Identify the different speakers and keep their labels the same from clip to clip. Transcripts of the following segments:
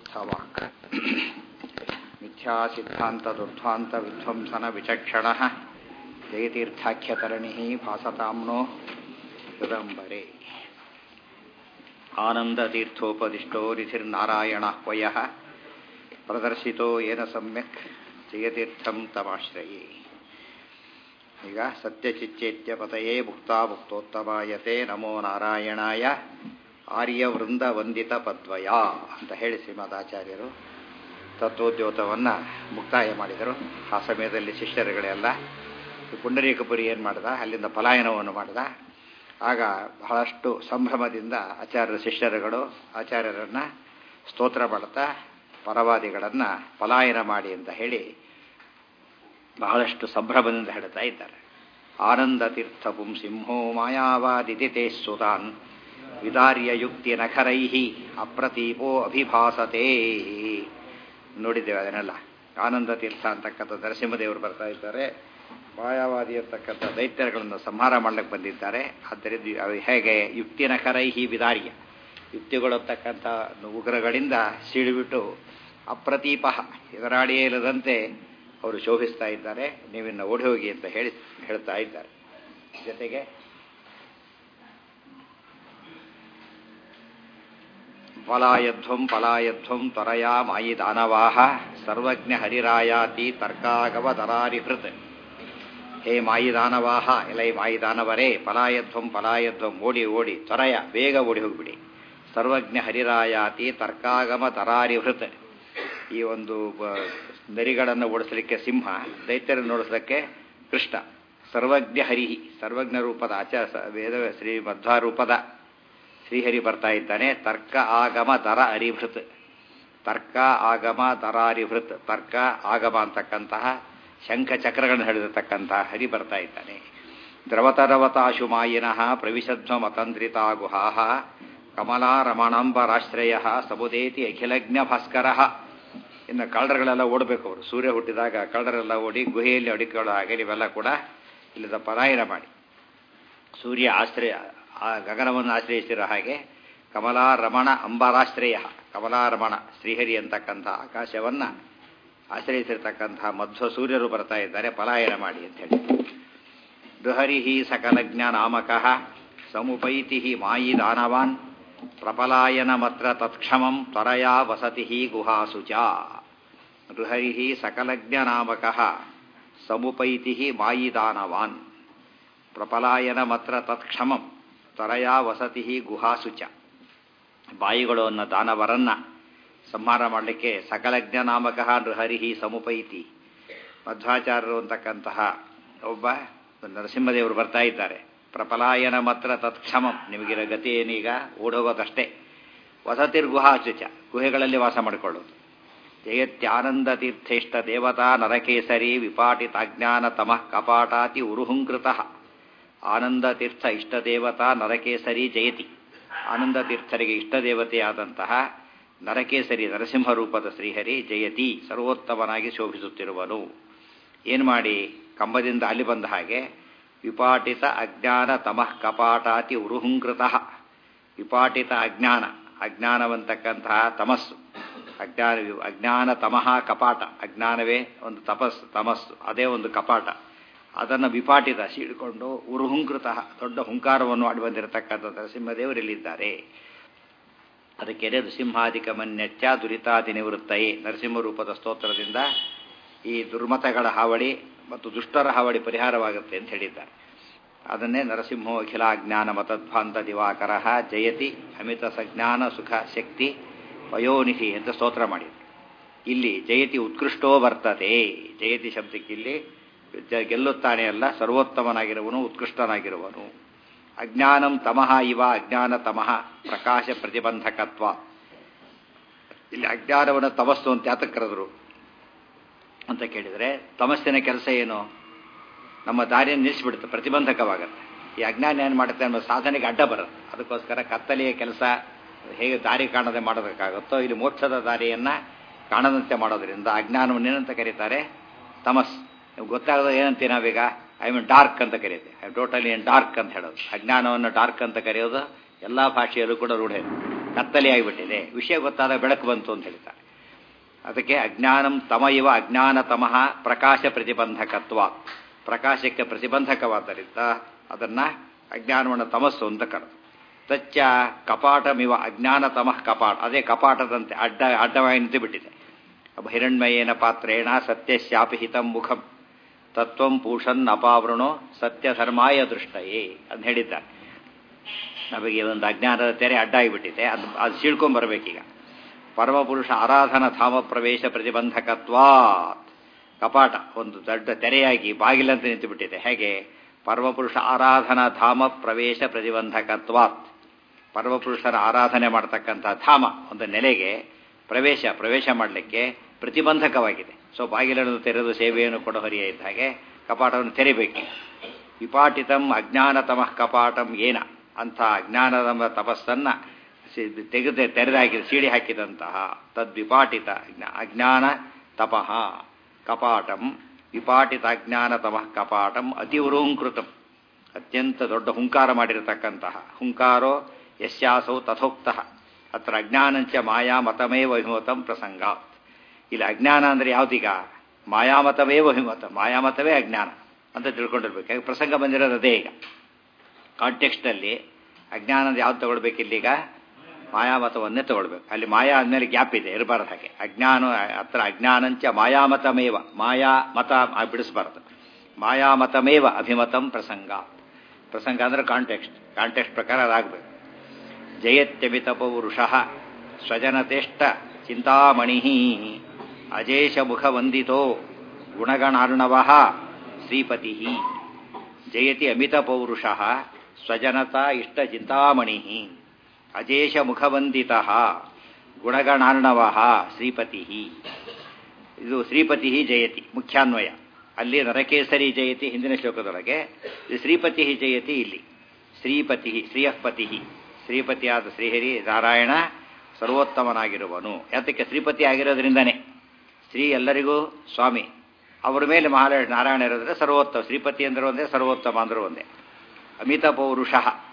Speaker 1: ಸವಾಕ್ ಮಿಥ್ಯಾಸಿದ್ಧಾಂತದುರ್ಧ್ವಾಂತ ವಿಧ್ವಂಸನ ವಿಚಕ್ಷಣ ಜಯತೀರ್ಥಾಖ್ಯತರಣಿ ಭಾಸತಾಮ್ನೋ ಹೃದಂಬರೆ ಆನಂದತೀರ್ಥೋಪದಿಷ್ಟೋ ರಿಧಿರ್ನಾರಾಯಣ ವಯ ಪ್ರದರ್ಶಿತೋ ಏನ ಸಮ್ಯಕ್ ಜಯತೀರ್ಥಂ ತಮಾಶ್ರಯೇ ಈಗ ಸತ್ಯಚಿಚ್ಚೇತ್ಯ ಪತಯೇ ಮುಕ್ತಾ ಮುಕ್ತೋತ್ತಮಾಯತೆ ನಮೋ ನಾರಾಯಣಾಯ ಆರ್ಯವೃಂದ ವಂದಿತ ಪದ್ವಯ ಅಂತ ಹೇಳಿ ಶ್ರೀಮದಾಚಾರ್ಯರು ತತ್ವೋದ್ಯೋತವನ್ನು ಮುಕ್ತಾಯ ಮಾಡಿದರು ಆ ಸಮಯದಲ್ಲಿ ಶಿಷ್ಯರುಗಳೆಲ್ಲ ಪುಂಡರೀಕಪುರಿ ಏನು ಮಾಡ್ದ ಅಲ್ಲಿಂದ ಪಲಾಯನವನ್ನು ಮಾಡ್ದ ಆಗ ಬಹಳಷ್ಟು ಸಂಭ್ರಮದಿಂದ ಆಚಾರ್ಯರ ಶಿಷ್ಯರುಗಳು ಆಚಾರ್ಯರನ್ನು ಸ್ತೋತ್ರ ಮಾಡ್ತಾ ಪರವಾದಿಗಳನ್ನು ಪಲಾಯನ ಮಾಡಿ ಅಂತ ಹೇಳಿ ಬಹಳಷ್ಟು ಸಂಭ್ರಮದಿಂದ ಹೇಳ್ತಾ ಇದ್ದಾರೆ ಆನಂದ ತೀರ್ಥ ಪುಂಸಿಂಹೋ ಮಾಯಾವಾದಿತಿ ಸುತಾನ್ ವಿದಾರ್ಯ ಯುಕ್ತಿ ನಖರೈ ಅಪ್ರತೀಪೋ ಅಭಿಭಾಸತೆ ನೋಡಿದ್ದೇವೆ ಅದನ್ನೆಲ್ಲ ಆನಂದ ತೀರ್ಥ ಅಂತಕ್ಕಂಥ ನರಸಿಂಹದೇವರು ಬರ್ತಾ ಇದ್ದಾರೆ ಮಾಯಾವಾದಿ ಅಂತಕ್ಕಂಥ ದೈತ್ಯಗಳನ್ನು ಸಂಹಾರ ಮಾಡಲಿಕ್ಕೆ ಬಂದಿದ್ದಾರೆ ಆದ್ದರಿಂದ ಹೇಗೆ ಯುಕ್ತಿ ನಖರೈಹಿ ವಿದಾರ್ಯ ಯುಕ್ತಿಗಳತ್ತಕ್ಕಂಥ ಉಗ್ರಗಳಿಂದ ಸೀಳುಬಿಟ್ಟು ಅಪ್ರತೀಪ ಎದುರಾಡಿಯೇ ಇಲ್ಲದಂತೆ ಅವರು ಶೋಭಿಸ್ತಾ ಇದ್ದಾರೆ ನೀವಿನ್ನ ಓಡಿ ಹೋಗಿ ಅಂತ ಹೇಳಿ ಹೇಳ್ತಾ ಇದ್ದಾರೆ ಜೊತೆಗೆ ಪಲಾಯಧ್ವಂ ಪಲಾಯಧ್ವಂ ತ್ವರಯಾ ಮಾಯಿ ದಾನವಾಹ ಸರ್ವಜ್ಞ ಹರಿರಾಯಾತಿ ತರ್ಕಾಗವ ದರಾರಿಹೃತ್ ಹೇ ಮಾಯಿ ದಾನವಾಹ ಎಲೈ ಮಾಯಿ ದಾನವರೇ ಪಲಾಯಧ್ವಂ ಪಲಾಯಧ್ವಂ ಓಡಿ ಓಡಿ ತ್ವರಯ ಬೇಗ ಓಡಿ ಹೋಗಿಬಿಡಿ ಸರ್ವಜ್ಞ ಹರಿರಾಯಾತಿ ತರ್ಕಾಗಮ ತರಾರಿಹೃತ್ ಈ ಒಂದು ನರಿಗಳನ್ನು ಓಡಿಸಲಿಕ್ಕೆ ಸಿಂಹ ದೈತ್ಯರನ್ನು ಓಡಿಸಲಿಕ್ಕೆ ಕೃಷ್ಣ ಸರ್ವಜ್ಞ ಹರಿಹಿ ಸರ್ವಜ್ಞ ರೂಪದ ಆಚಾರ ವೇದ ಶ್ರೀ ಮಧ್ವಾರೂಪದ ಶ್ರೀಹರಿ ಬರ್ತಾ ಇದ್ದಾನೆ ತರ್ಕ ಆಗಮ ದರ ಅರಿಭೃತ್ ತರ್ಕ ಆಗಮ ದರಾರಿಭೃತ್ ತರ್ಕ ಆಗಮ ಅಂತಕ್ಕಂತಹ ಶಂಖ ಚಕ್ರಗಳನ್ನು ಹಿಡಿದಿರ್ತಕ್ಕಂತಹ ಹರಿ ಬರ್ತಾ ಇದ್ದಾನೆ ದ್ರವತರವತಾಶು ಮಾಯಿನಃ ಪ್ರವಿಶಧ್ವ ಮತಂತ್ರಿತಾ ಗುಹಾಹ ಕಮಲಾ ರಮಣಾಂಬರಾಶ್ರಯ ಸಮುದೇತಿ ಅಖಿಲಜ್ಞ ಭಾಸ್ಕರ ಇನ್ನು ಕಳ್ಳರುಗಳೆಲ್ಲ ಓಡಬೇಕು ಅವರು ಸೂರ್ಯ ಹುಟ್ಟಿದಾಗ ಕಳ್ಳರೆಲ್ಲ ಓಡಿ ಗುಹೆಯಲ್ಲಿ ಅಡಿಕೊಳ್ಳೋ ಹಾಗೆ ನೀವೆಲ್ಲ ಕೂಡ ಇಲ್ಲದ ಪಲಾಯನ ಮಾಡಿ ಸೂರ್ಯ ಆಶ್ರಯ ಆ ಗಗನವನ್ನು ಆಶ್ರಯಿಸಿರೋ ಹಾಗೆ ಕಮಲಾ ರಮಣ ಅಂಬರಾಶ್ರಯ ಕಮಲಾರಮಣ ಶ್ರೀಹರಿ ಅಂತಕ್ಕಂಥ ಆಕಾಶವನ್ನು ಆಶ್ರಯಿಸಿರ್ತಕ್ಕಂತಹ ಮಧ್ವ ಸೂರ್ಯರು ಬರ್ತಾ ಇದ್ದಾರೆ ಪಲಾಯನ ಮಾಡಿ ಅಂತ ಹೇಳಿ ದುಹರಿ ಸಕಲಜ್ಞ ನಾಮಕಃ ಸಮುಪೈತಿ ಮಾಯಿ ದಾನವಾನ್ ಪ್ರಪಲಾಯನ ಮತ್ರ ತತ್ಕ್ಷಮಂ ತ್ವರಯಾ ವಸತಿ ಗುಹಾಸು ಚ ಋಹರಿ ಸಕಲಜ್ಞ ನಾಮಕಃ ಸಮುಪೈತಿ ಮಾಯಿ ದಾನವಾನ್ ಪ್ರಪಲಾಯನ ಮತ್ರ ತತ್ಕ್ಷಮಂ ತ್ವರಯಾ ವಸತಿ ಗುಹಾಸು ಚ ಬಾಯಿಗಳು ಅನ್ನೋ ದಾನವರನ್ನ ಸಂಹಾರ ಮಾಡಲಿಕ್ಕೆ ಸಕಲಜ್ಞ ನಾಮಕಃ ನೃಹರಿ ಸಮುಪೈತಿ ಮಧ್ವಾಚಾರ್ಯರು ಅಂತಕ್ಕಂತಹ ಒಬ್ಬ ನರಸಿಂಹದೇವರು ಬರ್ತಾ ಇದ್ದಾರೆ ಪ್ರಪಲಾಯನ ಮಾತ್ರ ತತ್ಕ್ಷಮಂ ನಿಮಗಿರೋ ಗತಿ ಏನೀಗ ಓಡೋಗೋದಷ್ಟೇ ವಸತಿರ್ ಗುಹಾಚುಚ ಗುಹೆಗಳಲ್ಲಿ ವಾಸ ಮಾಡಿಕೊಳ್ಳೋದು ಜಯತ್ಯಾನಂದ ತೀರ್ಥೇಷ್ಟ ದೇವತಾ ನರಕೇಸರಿ ವಿಪಾಟಿತಾಜ್ಞಾನ ತಮಃ ಕಪಾಟಾತಿ ಉರುಹುಂಕೃತ ಆನಂದ ತೀರ್ಥ ಇಷ್ಟದೇವತಾ ನರಕೇಸರಿ ಜಯತಿ ಆನಂದ ತೀರ್ಥರಿಗೆ ಇಷ್ಟದೇವತೆಯಾದಂತಹ ನರಕೇಸರಿ ನರಸಿಂಹ ರೂಪದ ಶ್ರೀಹರಿ ಜಯತಿ ಸರ್ವೋತ್ತಮನಾಗಿ ಶೋಭಿಸುತ್ತಿರುವನು ಏನು ಮಾಡಿ ಕಂಬದಿಂದ ಅಲ್ಲಿ ಬಂದ ಹಾಗೆ ವಿಪಾಟಿತ ಅಜ್ಞಾನ ತಮಃ ಕಪಾಟಾತಿ ಉರುಹುಂಕೃತ ವಿಪಾಟಿತ ಅಜ್ಞಾನ ಅಜ್ಞಾನವಂತಕ್ಕಂತಹ ತಮಸ್ಸು ಅಜ್ಞಾನ ಅಜ್ಞಾನ ತಮಃ ಕಪಾಟ ಅಜ್ಞಾನವೇ ಒಂದು ತಪಸ್ಸು ತಮಸ್ಸು ಅದೇ ಒಂದು ಕಪಾಟ ಅದನ್ನು ವಿಪಾಟಿತ ಸೀಳಿಕೊಂಡು ಉರುಹುಂಕೃತ ದೊಡ್ಡ ಹುಂಕಾರವನ್ನು ಆಡಿ ಬಂದಿರತಕ್ಕಂಥ ನರಸಿಂಹದೇವರಲ್ಲಿದ್ದಾರೆ ಅದಕ್ಕೆ ನೃಸಿಂಹಾಧಿಕ ಮನ್ಯಚ್ಚ ದುರಿತಾದಿ ನಿವೃತ್ತಯೇ ನರಸಿಂಹ ರೂಪದ ಸ್ತೋತ್ರದಿಂದ ಈ ದುರ್ಮತಗಳ ಹಾವಳಿ ಮತ್ತು ದುಷ್ಟರ ಹಾವಳಿ ಪರಿಹಾರವಾಗುತ್ತೆ ಅಂತ ಹೇಳಿದ್ದಾರೆ ಅದನ್ನೇ ನರಸಿಂಹೋ ಅಖಿಲಾಜ್ಞಾನ ಮತಧ್ವಾಂತ ದಿವಾಕರ ಜಯತಿ ಅಮಿತ ಸಜ್ಞಾನ ಸುಖ ಶಕ್ತಿ ವಯೋನಿಧಿ ಅಂತ ಸ್ತೋತ್ರ ಮಾಡಿದರು ಇಲ್ಲಿ ಜಯತಿ ಉತ್ಕೃಷ್ಟೋ ವರ್ತತೆ ಜಯತಿ ಶಬ್ದಕ್ಕಿಲ್ಲಿ ಗೆಲ್ಲುತ್ತಾನೆ ಅಲ್ಲ ಸರ್ವೋತ್ತಮನಾಗಿರುವನು ಉತ್ಕೃಷ್ಟನಾಗಿರುವನು ಅಜ್ಞಾನಂ ತಮಃ ಇವ ಅಜ್ಞಾನ ತಮಃ ಪ್ರಕಾಶ ಪ್ರತಿಬಂಧಕತ್ವ ಇಲ್ಲಿ ಅಜ್ಞಾನವನ್ನು ತಮಸ್ಸು ಅಂತ ಯಾತಕ್ಕೆ ಕರೆದ್ರು ಅಂತ ಕೇಳಿದರೆ ತಮಸ್ಸಿನ ಕೆಲಸ ಏನು ನಮ್ಮ ದಾರಿಯನ್ನು ನಿಲ್ಲಿಸ್ಬಿಡುತ್ತೆ ಪ್ರತಿಬಂಧಕವಾಗುತ್ತೆ ಈ ಅಜ್ಞಾನ ಏನು ಮಾಡುತ್ತೆ ಅನ್ನೋ ಸಾಧನೆಗೆ ಅಡ್ಡ ಬರುತ್ತೆ ಅದಕ್ಕೋಸ್ಕರ ಕತ್ತಲೆಯ ಕೆಲಸ ಹೇಗೆ ದಾರಿ ಕಾಣದೆ ಮಾಡೋದಕ್ಕಾಗುತ್ತೋ ಇಲ್ಲಿ ಮೋಕ್ಷದ ದಾರಿಯನ್ನು ಕಾಣದಂತೆ ಮಾಡೋದ್ರಿಂದ ಅಜ್ಞಾನವನ್ನು ಏನಂತ ಕರೀತಾರೆ ತಮಸ್ ನೀವು ಗೊತ್ತಾಗೋದು ಏನಂತೀವಿ ನಾವೀಗ ಐ ಮೀನ್ ಡಾರ್ಕ್ ಅಂತ ಕರೀತೆ ಐ ಟೋಟಲಿ ಏನ್ ಡಾರ್ಕ್ ಅಂತ ಹೇಳೋದು ಅಜ್ಞಾನವನ್ನು ಡಾರ್ಕ್ ಅಂತ ಕರೆಯೋದು ಎಲ್ಲ ಭಾಷೆಯಲ್ಲೂ ಕೂಡ ರೂಢ ಕತ್ತಲೆ ಆಗಿಬಿಟ್ಟಿದೆ ವಿಷಯ ಗೊತ್ತಾದ ಬೆಳಕು ಬಂತು ಅಂತ ಹೇಳ್ತಾರೆ ಅದಕ್ಕೆ ಅಜ್ಞಾನಂ ತಮ ಇವ ಅಜ್ಞಾನ ತಮಃ ಪ್ರಕಾಶ ಪ್ರತಿಬಂಧಕತ್ವ ಪ್ರಕಾಶಕ್ಕೆ ಪ್ರತಿಬಂಧಕವಾದ್ದರಿಂದ ಅದನ್ನ ಅಜ್ಞಾನವನ್ನು ತಮಸ್ಸು ಅಂತ ಕರೆದು ತಚ್ಚ ಕಪಾಟಮಿವ ಅಜ್ಞಾನ ತಮಃ ಕಪಾಟ ಅದೇ ಕಪಾಟದಂತೆ ಅಡ್ಡ ಅಡ್ಡವಾಗಿ ನಿಂತು ಬಿಟ್ಟಿದೆ ಹಿರಣ್ಮಯೇನ ಪಾತ್ರೇಣ ಸತ್ಯಶ್ಯಾಪಿಹಿತಂ ಮುಖಂ ತತ್ವಂ ಪೂಷನ್ ಅಪಾವೃಣೋ ಸತ್ಯ ಧರ್ಮಾಯ ದೃಷ್ಟಯೇ ಅಂತ ಹೇಳಿದ್ದಾರೆ ನಮಗೆ ಒಂದು ಅಜ್ಞಾನದ ತೆರೆ ಅಡ್ಡ ಆಗಿಬಿಟ್ಟಿದೆ ಅದು ಅದು ಸೀಳ್ಕೊಂಡ್ಬರ್ಬೇಕೀಗ ಪರಮಪುರುಷ ಆರಾಧನಾ ಧಾಮ ಪ್ರವೇಶ ಪ್ರತಿಬಂಧಕತ್ವಾತ್ ಕಪಾಟ ಒಂದು ದೊಡ್ಡ ತೆರೆಯಾಗಿ ಬಾಗಿಲಂತೆ ನಿಂತು ಬಿಟ್ಟಿದೆ ಹೇಗೆ ಪರಮಪುರುಷ ಆರಾಧನಾ ಧಾಮ ಪ್ರವೇಶ ಪ್ರತಿಬಂಧಕತ್ವಾತ್ ಪರಮಪುರುಷರ ಆರಾಧನೆ ಮಾಡ್ತಕ್ಕಂಥ ಧಾಮ ಒಂದು ನೆಲೆಗೆ ಪ್ರವೇಶ ಪ್ರವೇಶ ಮಾಡಲಿಕ್ಕೆ ಪ್ರತಿಬಂಧಕವಾಗಿದೆ ಸೊ ಬಾಗಿಲನ್ನು ತೆರೆದು ಸೇವೆಯನ್ನು ಕೊಡೋ ಹರಿಯ ಇದ್ದ ಹಾಗೆ ಕಪಾಟವನ್ನು ತೆರಿಬೇಕು ವಿಪಾಟಿತಂ ಅಜ್ಞಾನತಮಃ ಕಪಾಟಂ ಏನ ಅಂಥ ಅಜ್ಞಾನದ ತಪಸ್ಸನ್ನ ತೆಗೆದು ತೆರೆದಾಕಿ ಸೀಡಿ ಹಾಕಿದಂತಹ ತದ್ವಿಪಾಟಿತ ಅಜ್ಞಾನ ತಪಃ ಕಪಾಟಂ ವಿಪಾಟಿತ ಅಜ್ಞಾನ ತಮಃ ಕಪಾಟಂ ಅತಿವೃಂಕೃತಂ ಅತ್ಯಂತ ದೊಡ್ಡ ಹುಂಕಾರ ಮಾಡಿರತಕ್ಕಂತಹ ಹುಂಕಾರೋ ಯಶ್ಯಾಸೌ ತಥೋಕ್ತ ಅತ್ರ ಅಜ್ಞಾನಂಚ ಮಾಯಾ ಮತಮೇವ ವಿಮತಂ ಪ್ರಸಂಗ ಇಲ್ಲಿ ಅಜ್ಞಾನ ಅಂದರೆ ಯಾವ್ದೀಗ ಮಾಯಾಮತವೇ ವಿಮತ ಮಾಯಾಮತವೇ ಅಜ್ಞಾನ ಅಂತ ತಿಳ್ಕೊಂಡಿರ್ಬೇಕು ಪ್ರಸಂಗ ಬಂದಿರೋದು ಅದೇ ಈಗ ಕಾಂಟೆಕ್ಸ್ಟಲ್ಲಿ ಅಜ್ಞಾನದ ಯಾವ್ದು ತಗೊಳ್ಬೇಕಿಲ್ಲೀಗ ಮಾಯಾಮತವನ್ನೇ ತಗೊಳ್ಬೇಕು ಅಲ್ಲಿ ಮಾಯಾ ಆದ್ಮೇಲೆ ಗ್ಯಾಪ್ ಇದೆ ಇರಬಾರ್ದು ಹಾಗೆ ಅಜ್ಞಾನ ಹತ್ರ ಅಜ್ಞಾನಂಚ ಮಾಯಾಮತಮೇವ ಮಾಯಾ ಮತ ಬಿಡಿಸಬಾರ್ದು ಮಾಯಾಮತಮೇವ ಅಭಿಮತಂ ಪ್ರಸಂಗ ಪ್ರಸಂಗ ಅಂದ್ರೆ ಕಾಂಟೆಕ್ಸ್ಟ್ ಕಾಂಟೆಕ್ಸ್ಟ್ ಪ್ರಕಾರ ಅದಾಗಬೇಕು ಜಯತ್ಯಮಿತ ಪೌರುಷ ಸ್ವಜನತೆಷ್ಟ ಚಿಂತಾಮಣಿ ಅಜೇಶ ಮುಖವಂದಿತೋ ಗುಣಗಣಾರ್ಣವ ಶ್ರೀಪತಿ ಜಯತಿ ಅಮಿತ ಪೌರುಷ ಸ್ವಜನತಾ ಇಷ್ಟ ಚಿಂತಾಮಣಿ ಅಜೇಶ ಮುಖವಂದಿತ ಗುಣಗಣಾರ್ಣವ ಶ್ರೀಪತಿ ಇದು ಶ್ರೀಪತಿ ಜಯತಿ ಮುಖ್ಯಾನ್ವಯ ಅಲ್ಲಿ ನರಕೇಸರಿ ಜಯತಿ ಹಿಂದಿನ ಶ್ಲೋಕದೊಳಗೆ ಶ್ರೀಪತಿ ಜಯತಿ ಇಲ್ಲಿ ಶ್ರೀಪತಿ ಶ್ರೀಯಃಪತಿ ಶ್ರೀಪತಿಯಾದ ಶ್ರೀಹರಿ ನಾರಾಯಣ ಸರ್ವೋತ್ತಮನಾಗಿರುವನು ಯಾತಕ್ಕೆ ಶ್ರೀಪತಿ ಆಗಿರೋದ್ರಿಂದನೇ ಶ್ರೀ ಎಲ್ಲರಿಗೂ ಸ್ವಾಮಿ ಅವರ ಮೇಲೆ ಮಹಾಲ ನಾರಾಯಣ ಇರೋದ್ರೆ ಸರ್ವೋತ್ತಮ ಶ್ರೀಪತಿ ಅಂದ್ರೆ ಒಂದೇ ಸರ್ವೋತ್ತಮ ಅಂದ್ರೆ ಒಂದೇ ಅಮಿತ ಪೌರುಷ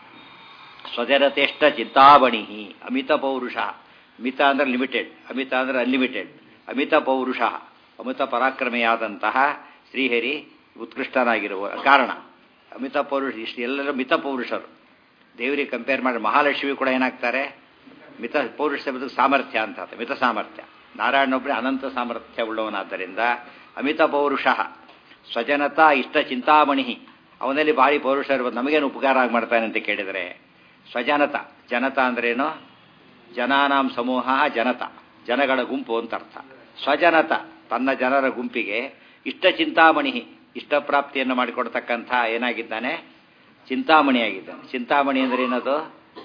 Speaker 1: ಸ್ವಜರತೆಷ್ಟ ಚಿಂತಾಮಣಿ ಅಮಿತ ಪೌರುಷ ಮಿತ ಅಂದ್ರೆ ಲಿಮಿಟೆಡ್ ಅಮಿತ ಅಂದ್ರೆ ಅನ್ಲಿಮಿಟೆಡ್ ಅಮಿತ ಪೌರುಷ ಅಮಿತ ಪರಾಕ್ರಮೆಯಾದಂತಹ ಶ್ರೀಹರಿ ಉತ್ಕೃಷ್ಟನಾಗಿರುವ ಕಾರಣ ಅಮಿತ ಪೌರುಷ ಇಷ್ಟು ಎಲ್ಲರೂ ಮಿತ ಪೌರುಷರು ದೇವರಿಗೆ ಕಂಪೇರ್ ಮಾಡಿ ಮಹಾಲಕ್ಷ್ಮಿ ಕೂಡ ಏನಾಗ್ತಾರೆ ಮಿತ ಪೌರುಷ ಶಬ್ದಕ್ಕೆ ಸಾಮರ್ಥ್ಯ ಅಂತ ಮಿತ ಸಾಮರ್ಥ್ಯ ನಾರಾಯಣೊಬ್ಬರೇ ಅನಂತ ಸಾಮರ್ಥ್ಯ ಉಳ್ಳವನಾದ್ದರಿಂದ ಅಮಿತ ಪೌರುಷ ಸ್ವಜನತಾ ಇಷ್ಟ ಚಿಂತಾಮಣಿ ಅವನಲ್ಲಿ ಭಾರಿ ಪೌರುಷ ಇರ್ಬೋದು ನಮಗೇನು ಉಪಕಾರ ಆಗಿ ಮಾಡ್ತಾನೆ ಅಂತ ಕೇಳಿದರೆ ಸ್ವಜನತ ಜನತಾ ಅಂದ್ರೇನು ಜನಾನಾಂ ಸಮೂಹ ಜನತ ಜನಗಳ ಗುಂಪು ಅಂತ ಅರ್ಥ ಸ್ವಜನತ ತನ್ನ ಜನರ ಗುಂಪಿಗೆ ಇಷ್ಟ ಚಿಂತಾಮಣಿ ಇಷ್ಟಪ್ರಾಪ್ತಿಯನ್ನು ಮಾಡಿಕೊಡ್ತಕ್ಕಂಥ ಏನಾಗಿದ್ದಾನೆ ಚಿಂತಾಮಣಿಯಾಗಿದ್ದಾನೆ ಚಿಂತಾಮಣಿ ಅಂದ್ರೆ ಏನದು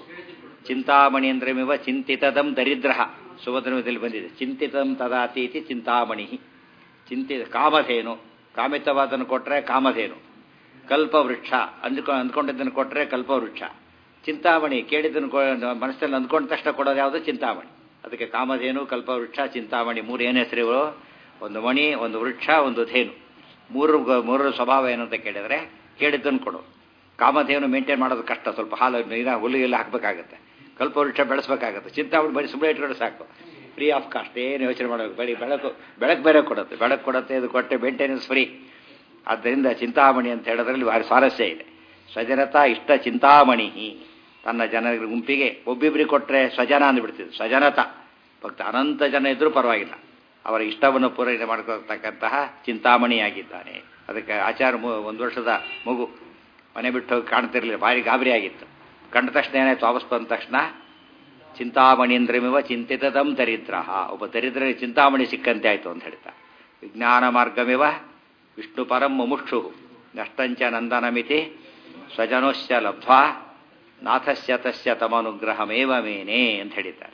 Speaker 1: ಚಿಂತಾಮಣಿ ಅಂದ್ರೆ ಮೇವ ಚಿಂತಿತದಂ ದರಿದ್ರ ಸುಭದ್ರಮದಲ್ಲಿ ಬಂದಿದೆ ಚಿಂತಿತಂ ತದಾತೀತಿ ಚಿಂತಾಮಣಿ ಚಿಂತಿತ ಕಾಮಧೇನು ಕಾಮಿತವಾದನ್ನು ಕೊಟ್ಟರೆ ಕಾಮಧೇನು ಕಲ್ಪವೃಕ್ಷ ಅಂದ್ಕೊ ಅಂದ್ಕೊಂಡಿದ್ದನ್ನು ಕೊಟ್ಟರೆ ಕಲ್ಪವೃಕ್ಷ ಚಿಂತಾಮಣಿ ಕೇಳಿದ್ದನ್ನು ಮನಸ್ಸಲ್ಲಿ ಅಂದ್ಕೊಂಡ ತಕ್ಷಣ ಕೊಡೋದು ಯಾವುದು ಚಿಂತಾಮಣಿ ಅದಕ್ಕೆ ಕಾಮಧೇನು ಕಲ್ಪವೃಕ್ಷ ಚಿಂತಾಮಣಿ ಮೂರು ಏನು ಹೆಸರುಗಳು ಒಂದು ಮಣಿ ಒಂದು ವೃಕ್ಷ ಒಂದು ಧೇನು ಮೂರು ಮೂರರ ಸ್ವಭಾವ ಏನು ಅಂತ ಕೇಳಿದರೆ ಕೇಳಿದ್ದನ್ನು ಕೊಡು ಕಾಮಧೇನು ಮೇಂಟೈನ್ ಮಾಡೋದು ಕಷ್ಟ ಸ್ವಲ್ಪ ಹಾಲು ನೀರ ಹುಲ್ಲು ಎಲ್ಲ ಹಾಕಬೇಕಾಗತ್ತೆ ಕಲ್ಪವೃಕ್ಷ ಬೆಳೆಸಬೇಕಾಗತ್ತೆ ಚಿಂತಾಮಣಿ ಬರೀ ಸುಮ್ಮನೆ ಇಟ್ಕೊಂಡು ಸಾಕು ಫ್ರೀ ಆಫ್ ಕಾಸ್ಟ್ ಏನು ಯೋಚನೆ ಮಾಡಬೇಕು ಬರೀ ಬೆಳಕು ಬೆಳಕು ಬೇರೆ ಕೊಡುತ್ತೆ ಬೆಳಕು ಕೊಡುತ್ತೆ ಇದು ಕೊಟ್ಟೆ ಮೇಂಟೆನೆನ್ಸ್ ಫ್ರೀ ಆದ್ದರಿಂದ ಚಿಂತಾಮಣಿ ಅಂತ ಹೇಳೋದ್ರಲ್ಲಿ ಭಾರಿ ಸ್ವಾರಸ್ಯ ಇದೆ ಸ್ವಜನತಾ ಇಷ್ಟ ಚಿಂತಾಮಣಿ ತನ್ನ ಜನರ ಗುಂಪಿಗೆ ಒಬ್ಬಿಬ್ಬರಿಗೆ ಕೊಟ್ಟರೆ ಸ್ವಜನ ಅಂದ್ಬಿಡ್ತಿದ್ರು ಸ್ವಜನತ ಭಕ್ತ ಅನಂತ ಜನ ಇದ್ರೂ ಪರವಾಗಿಲ್ಲ ಅವರ ಇಷ್ಟವನ್ನು ಪೂರೈಕೆ ಮಾಡ್ಕೊಳ್ತಕ್ಕಂತಹ ಚಿಂತಾಮಣಿಯಾಗಿದ್ದಾನೆ ಅದಕ್ಕೆ ಆಚಾರ ಒಂದು ವರ್ಷದ ಮಗು ಮನೆ ಬಿಟ್ಟು ಹೋಗಿ ಕಾಣ್ತಿರ್ಲಿಲ್ಲ ಭಾರಿ ಗಾಬರಿ ಆಗಿತ್ತು ಕಂಡ ತಕ್ಷಣ ಏನಾಯ್ತು ವಾಪಸ್ ಬಂದ ತಕ್ಷಣ ಚಿಂತಾಮಣಿ ಅಂದ್ರಮಿವ ಚಿಂತಿತದಂ ದರಿದ್ರ ಒಬ್ಬ ದರಿದ್ರನಿಗೆ ಚಿಂತಾಮಣಿ ಸಿಕ್ಕಂತೆ ಆಯಿತು ಅಂತ ಹೇಳ್ತಾ ವಿಜ್ಞಾನ ಮಾರ್ಗಮಿವ ವಿಷ್ಣು ಪರಂ ಮುಮುಕ್ಷು ನಷ್ಟಂಚ ನಂದನಮಿತಿ ಸ್ವಜನೋಶ್ಯ ಲಬ್ಧ್ವಾ ನಾಥಸ್ಯ ತಸ್ಯ ತಮನುಗ್ರಹಮೇವ ಮೇನೆ ಅಂತ ಹೇಳಿದ್ದಾರೆ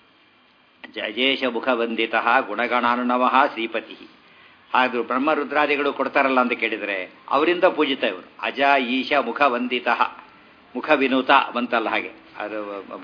Speaker 1: ಜಯೇಶ ಮುಖವಂದಿತ ಗುಣಗಣಾನುಣವ ಶ್ರೀಪತಿ ಹಾಗೂ ಬ್ರಹ್ಮರುದ್ರಾದಿಗಳು ಕೊಡ್ತಾರಲ್ಲ ಅಂತ ಕೇಳಿದರೆ ಅವರಿಂದ ಪೂಜಿತ ಇವರು ಅಜ ಈಶ ಮುಖವಂದಿತ ಮುಖ ವಿನೂತ ಬಂತಲ್ಲ ಹಾಗೆ ಅದು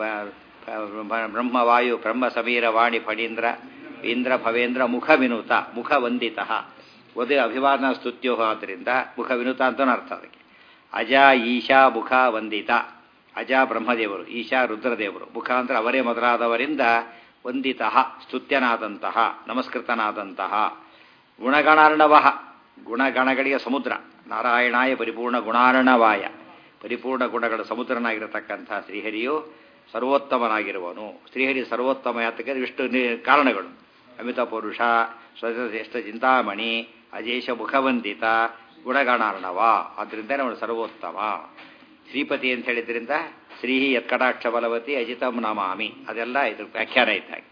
Speaker 1: ಬ್ರಹ್ಮವಾಯು ಬ್ರಹ್ಮ ಸಮೀರ ವಾಣಿ ಫಣೀಂದ್ರ ಇಂದ್ರ ಭವೇಂದ್ರ ಮುಖ ವಿನೂತ ಮುಖ ವಂದಿತ ಒದೇ ಅಭಿವಾದನ ಸ್ತುತ್ಯೋ ಆದ್ದರಿಂದ ಮುಖ ವಿನೂತ ಅಂತನೂ ಅರ್ಥ ಅದಕ್ಕೆ ಅಜ ಈಶಾ ಮುಖ ವಂದಿತ ಅಜ ಬ್ರಹ್ಮದೇವರು ಈಶಾ ರುದ್ರದೇವರು ಮುಖಾಂತರ ಅವರೇ ಮೊದಲಾದವರಿಂದ ವಂದಿತಃ ಸ್ತುತ್ಯನಾದಂತಹ ನಮಸ್ಕೃತನಾದಂತಹ ಗುಣಗಣಾರ್ಣವ ಗುಣಗಣಗಳಿಗೆ ಸಮುದ್ರ ನಾರಾಯಣಾಯ ಪರಿಪೂರ್ಣ ಗುಣಾರ್ಣವಾಯ ಪರಿಪೂರ್ಣ ಗುಣಗಳ ಸಮುದ್ರನಾಗಿರತಕ್ಕಂತಹ ಶ್ರೀಹರಿಯು ಸರ್ವೋತ್ತಮನಾಗಿರುವನು ಶ್ರೀಹರಿ ಸರ್ವೋತ್ತಮ ಯಾತಕ್ಕೆ ಇಷ್ಟು ಕಾರಣಗಳು ಅಮಿತ ಪುರುಷ ಸ್ವಶ್ರೇಷ್ಠ ಚಿಂತಾಮಣಿ ಅಜೇಶ ಮುಖವಂದಿತ ಗುಣಗಣಾರ್ಣವ ಆದ್ದರಿಂದ ಅವನು ಸರ್ವೋತ್ತಮ ಶ್ರೀಪತಿ ಅಂತ ಹೇಳಿದ್ರಿಂದ ಶ್ರೀ ಯತ್ಕಟಾಕ್ಷ ಬಲವತಿ ಅಜಿತಂ ನಮಾಮಿ ಅದೆಲ್ಲ ಇದ್ರ ವ್ಯಾಖ್ಯಾನ ಇದ್ದಾಗ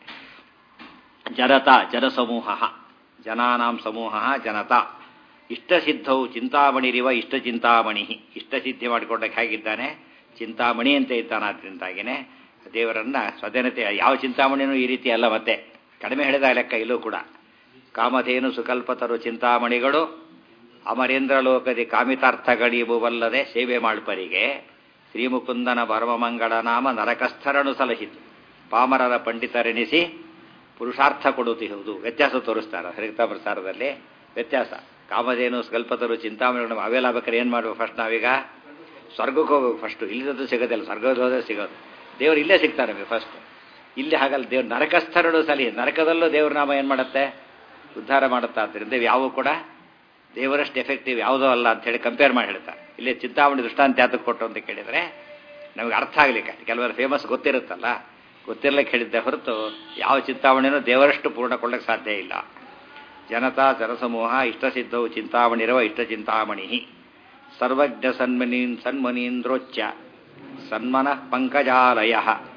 Speaker 1: ಜನತಾ ಜನಸಮೂಹ ಜನಾನಾಂ ಸಮೂಹ ಜನತಾ ಇಷ್ಟಸಿದ್ಧವು ಚಿಂತಾಮಣಿರಿವ ಇಷ್ಟ ಚಿಂತಾಮಣಿ ಇಷ್ಟಸಿದ್ಧಿ ಮಾಡಿಕೊಂಡಕ್ಕೆ ಹೇಗಿದ್ದಾನೆ ಚಿಂತಾಮಣಿ ಅಂತ ಇದ್ದಾನೆ ಆದ್ರಿಂದಾಗಿನೇ ದೇವರನ್ನ ಸ್ವಜನತೆ ಯಾವ ಚಿಂತಾಮಣಿನೂ ಈ ರೀತಿ ಅಲ್ಲ ಮತ್ತೆ ಕಡಿಮೆ ಹೇಳಿದ ಲೆಕ್ಕ ಇಲ್ಲೂ ಕೂಡ ಕಾಮಧೇನು ಸುಕಲ್ಪತರು ಚಿಂತಾಮಣಿಗಳು ಅಮರೇಂದ್ರ ಲೋಕದಿ ಕಾಮಿತಾರ್ಥಗಳಿವುವಲ್ಲದೆ ಸೇವೆ ಮಾಡ್ಪರಿಗೆ ಶ್ರೀಮುಕುಂದನ ಪರಮಮಂಗಳ ನಾಮ ನರಕಸ್ಥರನು ಸಲಹಿತು ಪಾಮರರ ಪಂಡಿತರೆನಿಸಿ ಪುರುಷಾರ್ಥ ಕೊಡುತ್ತಿರುವುದು ವ್ಯತ್ಯಾಸ ತೋರಿಸ್ತಾರೆ ಹರಿತ ಪ್ರಸಾರದಲ್ಲಿ ವ್ಯತ್ಯಾಸ ಕಾಮಧೇನು ಸ್ಕಲ್ಪತರು ಚಿಂತಾಮಣಿಗಳು ಅವೆಲ್ಲ ಬೇಕಾದ್ರೆ ಏನು ಮಾಡುವ ಫಸ್ಟ್ ನಾವೀಗ ಸ್ವರ್ಗಕ್ಕೆ ಹೋಗ್ಬೇಕು ಫಸ್ಟು ಇಲ್ಲದದ್ದು ಸಿಗೋದಿಲ್ಲ ಸ್ವರ್ಗದ ಹೋದ್ರೆ ಸಿಗೋದು ದೇವರು ಇಲ್ಲೇ ಸಿಗ್ತಾರೆ ನಮಗೆ ಫಸ್ಟ್ ಇಲ್ಲಿ ಹಾಗಲ್ಲ ದೇವ್ರು ನರಕಸ್ಥರಳು ಸಲಹೆ ನರಕದಲ್ಲೂ ದೇವ್ರ ನಾಮ ಏನು ಮಾಡುತ್ತೆ ಉದ್ಧಾರ ಮಾಡುತ್ತಾ ಆದ್ದರಿಂದ ಯಾವೂ ಕೂಡ ದೇವರಷ್ಟು ಎಫೆಕ್ಟಿವ್ ಯಾವುದೋ ಅಲ್ಲ ಅಂತೇಳಿ ಕಂಪೇರ್ ಮಾಡಿ ಹೇಳ್ತಾರೆ ಇಲ್ಲಿ ಚಿಂತಾಮಣಿ ದೃಷ್ಟಾಂತ ಯಾತಕ್ಕೆ ಕೊಟ್ಟು ಅಂತ ಕೇಳಿದರೆ ನಮಗೆ ಅರ್ಥ ಆಗಲಿಕ್ಕೆ ಕೆಲವರು ಫೇಮಸ್ ಗೊತ್ತಿರುತ್ತಲ್ಲ ಗೊತ್ತಿರ್ಲಿಕ್ಕೆ ಹೇಳಿದ್ದೆ ಹೊರತು ಯಾವ ಚಿಂತಾಮಣಿನೂ ದೇವರಷ್ಟು ಪೂರ್ಣಕೊಳ್ಳಕ್ಕೆ ಸಾಧ್ಯ ಇಲ್ಲ ಜನತಾ ಜನಸಮೂಹ ಇಷ್ಟಸಿದ್ಧವು ಚಿಂತಾಮಣಿರುವ ಇಷ್ಟ ಚಿಂತಾಮಣಿ ಸರ್ವಜ್ಞ ಸನ್ಮನೀನ್ ಸನ್ಮನೀಂದ್ರೋಚ್ಚ ಸನ್ಮನ ಪಂಕಜಾಲಯ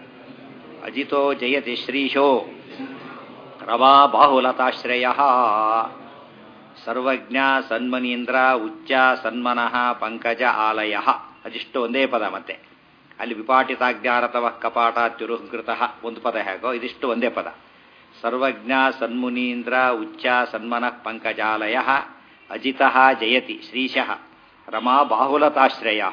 Speaker 1: ಅಜಿತೋ ಜಯತಿ ಶ್ರೀಶೋ ರಮಾ ಬಾಹುಲತಾಶ್ರಯ ಸರ್ವಜ್ಞ ಸನ್ಮನೀಂದ್ರ ಉಚ್ಚ ಸನ್ಮನಃ ಪಂಕಜ ಆಲಯ ಅದಿಷ್ಟು ಒಂದೇ ಪದ ಮತ್ತೆ ಅಲ್ಲಿ ವಿಪಾಟಿತಾಜ್ಞಾರತವ ಕಪಾಟ ತಿರುಹೃತ ಒಂದು ಪದ ಹೇಗೋ ಇದಿಷ್ಟು ಒಂದೇ ಪದ ಸರ್ವಜ್ಞ ಸನ್ಮುನೀಂದ್ರ ಉಚ್ಚ ಸನ್ಮನಃ ಪಂಕಜಾಲಯ ಅಜಿತ ಜಯತಿ ಶ್ರೀಶಃ ರಮಾ ಬಾಹುಲತಾಶ್ರಯ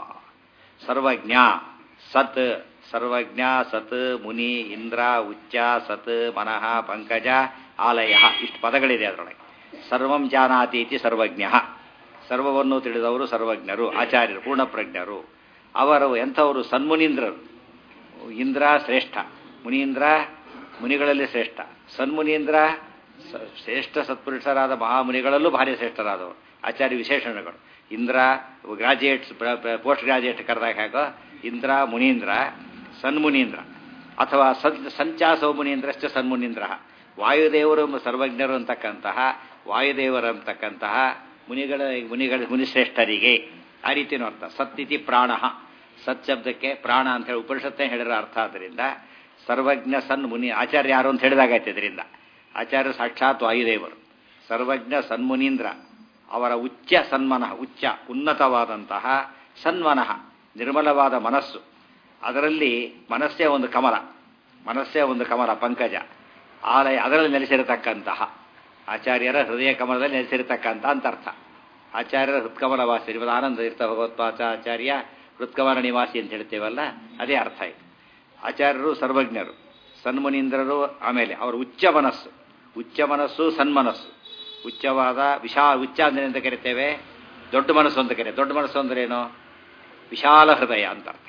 Speaker 1: ಸರ್ವಜ್ಞ ಸತ್ ಸರ್ವಜ್ಞ ಸತ್ ಮುನಿ ಇಂದ್ರ ಉಚ್ಚ ಸತ್ ಮನಃ ಪಂಕಜ ಆಲಯ ಇಷ್ಟು ಪದಗಳಿದೆ ಅದರೊಳಗೆ ಸರ್ವಂ ಜಾನಾತಿ ಇತಿ ಸರ್ವಜ್ಞ ಸರ್ವವನ್ನು ತಿಳಿದವರು ಸರ್ವಜ್ಞರು ಆಚಾರ್ಯರು ಪೂರ್ಣಪ್ರಜ್ಞರು ಅವರು ಎಂಥವರು ಸನ್ಮುನೀಂದ್ರರು ಇಂದ್ರ ಶ್ರೇಷ್ಠ ಮುನೀಂದ್ರ ಮುನಿಗಳಲ್ಲಿ ಶ್ರೇಷ್ಠ ಸನ್ಮುನೀಂದ್ರ ಶ್ರೇಷ್ಠ ಸತ್ಪುರುಷರಾದ ಮಹಾಮುನಿಗಳಲ್ಲೂ ಭಾರಿ ಶ್ರೇಷ್ಠರಾದವರು ಆಚಾರ್ಯ ವಿಶೇಷಣಗಳು ಇಂದ್ರ ಗ್ರಾಜುಯೇಟ್ಸ್ ಪೋಸ್ಟ್ ಗ್ರಾಜುಯೇಟ್ ಕರೆದಾಗ ಹಾಗೋ ಇಂದ್ರ ಮುನೀಂದ್ರ ಸನ್ಮುನೀಂದ್ರ ಅಥವಾ ಸನ್ ಸಂಚಾಸೋ ಮುನೀಂದ್ರಶ್ಚ ಸನ್ಮುನೀಂದ್ರ ವಾಯುದೇವರು ಸರ್ವಜ್ಞರು ಅಂತಕ್ಕಂತಹ ವಾಯುದೇವರು ಅಂತಕ್ಕಂತಹ ಮುನಿಗಳ ಮುನಿಗಳ ಮುನಿಶ್ರೇಷ್ಠರಿಗೆ ಆ ರೀತಿಯೂ ಅರ್ಥ ಸತ್ತಿತಿ ಪ್ರಾಣ ಸತ್ ಶಬ್ದಕ್ಕೆ ಪ್ರಾಣ ಅಂತ ಹೇಳಿ ಉಪನಿಷತ್ತೇ ಹೇಳಿರೋ ಅರ್ಥ ಆದ್ದರಿಂದ ಸರ್ವಜ್ಞ ಸನ್ ಮುನಿ ಆಚಾರ್ಯ ಯಾರು ಅಂತ ಹೇಳಿದಾಗೈತೆ ಇದರಿಂದ ಆಚಾರ್ಯ ಸಾಕ್ಷಾತ್ ವಾಯುದೇವರು ಸರ್ವಜ್ಞ ಸನ್ಮುನೀಂದ್ರ ಅವರ ಉಚ್ಚ ಸನ್ಮನಃ ಉಚ್ಚ ಉನ್ನತವಾದಂತಹ ಸನ್ಮನಃ ನಿರ್ಮಲವಾದ ಮನಸ್ಸು ಅದರಲ್ಲಿ ಮನಸ್ಸೇ ಒಂದು ಕಮಲ ಮನಸ್ಸೇ ಒಂದು ಕಮಲ ಪಂಕಜ ಆಲಯ ಅದರಲ್ಲಿ ನೆಲೆಸಿರತಕ್ಕಂತಹ ಆಚಾರ್ಯರ ಹೃದಯ ಕಮಲದಲ್ಲಿ ನೆಲೆಸಿರತಕ್ಕಂಥ ಅಂತ ಅರ್ಥ ಆಚಾರ್ಯರ ಹೃತ್ಕಮಲವಾಸಿ ಶ್ರೀಮದ್ ಆನಂದ ತೀರ್ಥ ಭಗವತ್ಪಾಚಾರ್ಯ ಹೃತ್ಕಮಲ ನಿವಾಸಿ ಅಂತ ಹೇಳ್ತೇವಲ್ಲ ಅದೇ ಅರ್ಥ ಇದು ಆಚಾರ್ಯರು ಸರ್ವಜ್ಞರು ಸನ್ಮುನೀಂದ್ರರು ಆಮೇಲೆ ಅವರ ಉಚ್ಚ ಮನಸ್ಸು ಉಚ್ಚ ಮನಸ್ಸು ಸನ್ಮನಸ್ಸು ಉಚ್ಚವಾದ ವಿಶಾ ಉಚ್ಚ ಅಂದ್ರೆ ಅಂತ ಕರಿತೇವೆ ದೊಡ್ಡ ಮನಸ್ಸು ಅಂತ ಕರೆ ದೊಡ್ಡ ಮನಸ್ಸು ಅಂದ್ರೆ ಏನು ವಿಶಾಲ ಹೃದಯ ಅಂತ ಅರ್ಥ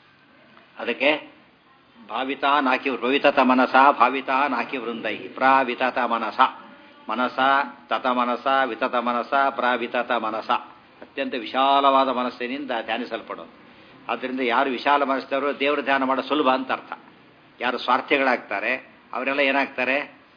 Speaker 1: ಅದಕ್ಕೆ ಭಾವಿತಾ ನಾಕಿ ಭವಿತತ ಮನಸ ಭಾವಿತಾ ನಾಕಿ ವೃಂದೈ ಪ್ರಾವಿತತ ಮನಸ ಮನಸ ತತ ಮನಸ ವಿತತ ಮನಸ ಪ್ರಾವಿತತ ಮನಸ ಅತ್ಯಂತ ವಿಶಾಲವಾದ ಮನಸ್ಸಿನಿಂದ ಧ್ಯಾನಿಸಲ್ಪಡೋದು ಆದ್ದರಿಂದ ಯಾರು ವಿಶಾಲ ಮನಸ್ಸವರು ದೇವರ ಧ್ಯಾನ ಮಾಡೋ ಸುಲಭ ಅಂತ ಅರ್ಥ ಯಾರು ಸ್ವಾರ್ಥಿಗಳಾಗ್ತಾರೆ ಅವರೆಲ್ಲ ಏನಾಗ್ತಾರೆ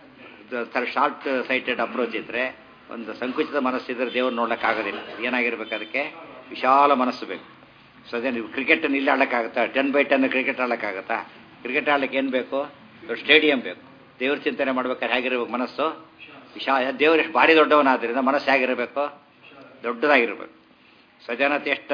Speaker 1: ಶಾರ್ಟ್ ಸೈಟೆಡ್ ಅಪ್ರೋಚ್ ಇದ್ರೆ ಒಂದು ಸಂಕುಚಿತ ಮನಸ್ಸಿದ್ರೆ ದೇವ್ರು ನೋಡ್ಲಿಕ್ಕಾಗೋದಿಲ್ಲ ಏನಾಗಿರ್ಬೇಕು ಅದಕ್ಕೆ ವಿಶಾಲ ಮನಸ್ಸು ಬೇಕು ಸೊ ಅದೇ ನೀವು ಕ್ರಿಕೆಟನ್ನು ಇಲ್ಲಿ ಆಡೋಕ್ಕಾಗುತ್ತಾ ಟೆನ್ ಬೈ ಟೆನ್ ಕ್ರಿಕೆಟ್ ಆಡೋಕ್ಕಾಗತ್ತಾ ಕ್ರಿಕೆಟ್ ಆಡ್ಲಿಕ್ಕೆ ಏನು ಬೇಕು ಸ್ಟೇಡಿಯಂ ಬೇಕು ದೇವ್ರ ಚಿಂತನೆ ಮಾಡ್ಬೇಕಾದ್ರೆ ಹೇಗಿರ್ಬೇಕು ಮನಸ್ಸು ವಿಶಾಲ ದೇವರು ಎಷ್ಟು ಭಾರಿ ದೊಡ್ಡವನಾದ್ರಿಂದ ಮನಸ್ಸು ಹೇಗಿರಬೇಕು ದೊಡ್ಡದಾಗಿರ್ಬೇಕು ಸಜನತೆಷ್ಟ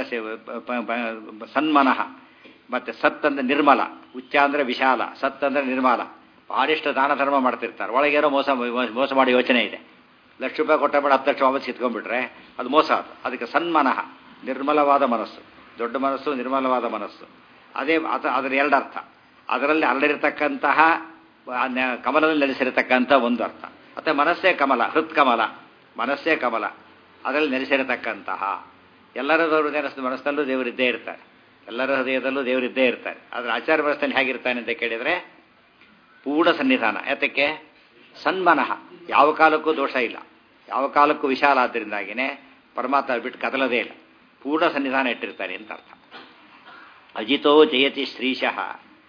Speaker 1: ಸನ್ಮನಃ ಮತ್ತೆ ಸತ್ ಅಂದ್ರೆ ನಿರ್ಮಲ ಉಚ್ಚ ಅಂದ್ರೆ ವಿಶಾಲ ಸತ್ ಅಂದ್ರೆ ನಿರ್ಮಲ ಭಾರಿಷ್ಟು ದಾನ ಧರ್ಮ ಮಾಡ್ತಿರ್ತಾರೆ ಒಳಗೇನೋ ಮೋಸ ಮೋಸ ಮಾಡೋ ಯೋಚನೆ ಇದೆ ಲಕ್ಷ ರೂಪಾಯಿ ಕೊಟ್ಟ ಬೇಡ ಹತ್ತು ಲಕ್ಷ ವಾಪಸ್ ಕಿತ್ಕೊಂಡ್ಬಿಟ್ರೆ ಅದು ಮೋಸ ಅದು ಅದಕ್ಕೆ ಸನ್ಮನಃ ನಿರ್ಮಲವಾದ ಮನಸ್ಸು ದೊಡ್ಡ ಮನಸ್ಸು ನಿರ್ಮಲವಾದ ಮನಸ್ಸು ಅದೇ ಅದರ ಎರಡು ಅರ್ಥ ಅದರಲ್ಲಿ ಅಲ್ಲಿರತಕ್ಕಂತಹ ಕಮಲದಲ್ಲಿ ನೆಲೆಸಿರತಕ್ಕಂಥ ಒಂದು ಅರ್ಥ ಮತ್ತೆ ಮನಸ್ಸೇ ಕಮಲ ಹೃತ್ ಕಮಲ ಮನಸ್ಸೇ ಕಮಲ ಅದರಲ್ಲಿ ನೆಲೆಸಿರತಕ್ಕಂತಹ ಎಲ್ಲರದವರು ನೆನೆಸಿದ ಮನಸ್ಸಲ್ಲೂ ದೇವರಿದ್ದೇ ಇರ್ತಾರೆ ಎಲ್ಲರ ಹೃದಯದಲ್ಲೂ ದೇವರಿದ್ದೇ ಇರ್ತಾರೆ ಆದರೆ ಆಚಾರ ವ್ಯವಸ್ಥೆಯಲ್ಲಿ ಹೇಗಿರ್ತಾನೆ ಅಂತ ಕೇಳಿದರೆ ಪೂರ್ಣ ಸನ್ನಿಧಾನ ಯಾತಕ್ಕೆ ಸನ್ಮನಃ ಯಾವ ಕಾಲಕ್ಕೂ ದೋಷ ಇಲ್ಲ ಯಾವ ಕಾಲಕ್ಕೂ ವಿಶಾಲ ಆದ್ದರಿಂದಾಗಿನೇ ಪರಮಾತ್ಮ ಬಿಟ್ಟು ಕದಲದೇ ಇಲ್ಲ ಪೂರ್ಣ ಸನ್ನಿಧಾನ ಇಟ್ಟಿರ್ತಾನೆ ಅಂತ ಅರ್ಥ ಅಜಿತೋ ಜಯತಿ ಶ್ರೀಶಃ